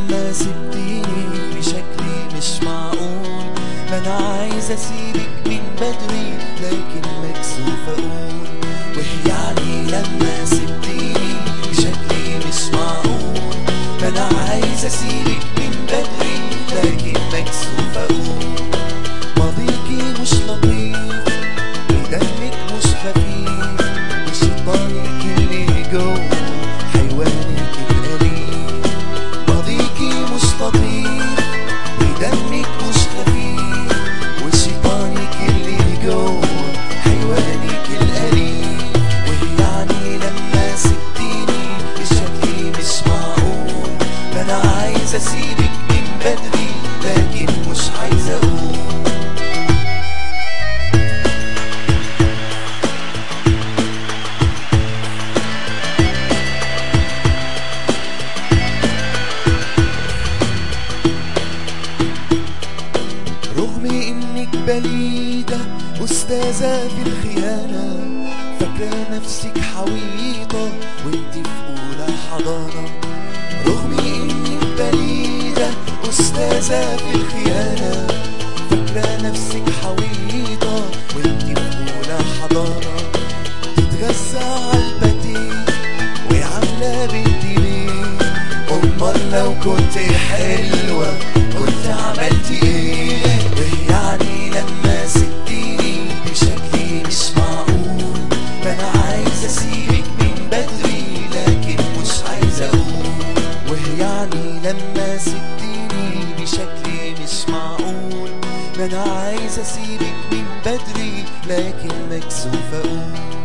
لما سبتيني بشكل مش معقول ما انا عايز اسيبك من بدري لكن مكسوف اقول وهي يعني لما سبتيني بشكل مش معقول ما انا عايز اسيبك من بدري لكن مكسوف اقول ماضيكي مش لطيف ودمك مش خفيف وشيطانك اللي جوه حيوانك الأليف ماضيكي مش لطيف ودمك مش خفيف وشيطانك اللي جوه حيوانك الأليف وهي يعني لما سبتيني بشكل مش معقول ما أنا عايز أسيبك من بدري لكن مش عايز أقول رغم انك بليدة استاذة في الخيانة فاكرة نفسك حويطة وانت في اولى حضانة رغم انك بليدة استاذة في الخيانة فاكرة نفسك حويطة وانت في اولى حضانة تتغذى عالبتين وعاملة بنتي ليه امال لو كنت حلوة كنت عملتي ايه ويعني لما سبتيني بشكل مش معقول ما انا عايز اسيبك من بدري لكن مش عايز اقول ويعني لما سبتيني بشكل مش معقول ما انا عايز اسيبك من بدري لكن مكسوف اقول